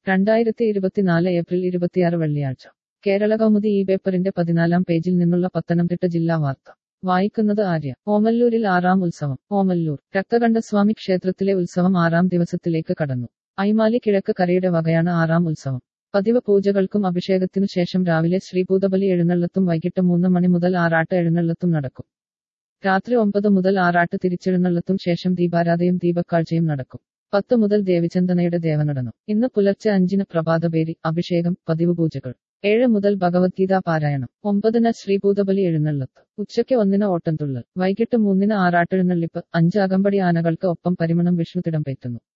രണ്ടായിരത്തി ഇരുപത്തിനാല് ഏപ്രിൽ ഇരുപത്തിയാറ് വെള്ളിയാഴ്ച കേരള കൗമുദി ഈ പേപ്പറിന്റെ പതിനാലാം പേജിൽ നിന്നുള്ള പത്തനംതിട്ട ജില്ലാ വാർത്ത വായിക്കുന്നത് ആര്യ ഓമല്ലൂരിൽ ആറാം ഉത്സവം ഓമല്ലൂർ രക്തകണ്ഠസ്വാമി ക്ഷേത്രത്തിലെ ഉത്സവം ആറാം ദിവസത്തിലേക്ക് കടന്നു ഐമാലി കിഴക്ക് കരയുടെ വകയാണ് ആറാം ഉത്സവം പതിവ് പൂജകൾക്കും അഭിഷേകത്തിനു ശേഷം രാവിലെ ശ്രീഭൂതബലി എഴുന്നള്ളത്തും വൈകിട്ട് മൂന്ന് മണി മുതൽ ആറാട്ട് എഴുന്നള്ളത്തും നടക്കും രാത്രി ഒമ്പത് മുതൽ ആറാട്ട് തിരിച്ചെഴുന്നള്ളത്തും ശേഷം ദീപാരാധയും ദീപക്കാഴ്ചയും നടക്കും പത്ത് മുതൽ ദേവിചന്ദനയുടെ ദേവനടനം ഇന്ന് പുലർച്ചെ അഞ്ചിന് പ്രഭാതപേരി അഭിഷേകം പതിവ് പൂജകൾ ഏഴ് മുതൽ ഭഗവത്ഗീത പാരായണം ഒമ്പതിന് ശ്രീഭൂതബലി എഴുന്നള്ളത്ത് ഉച്ചയ്ക്ക് ഒന്നിന് ഓട്ടംതുള്ളൽ വൈകിട്ട് മൂന്നിന് ആറാട്ടെഴുന്നള്ളിപ്പ് അഞ്ച് അകമ്പടി ആനകൾക്ക് ഒപ്പം പരിമണം വിഷ്ണു തിടമ്പേറ്റുന്നു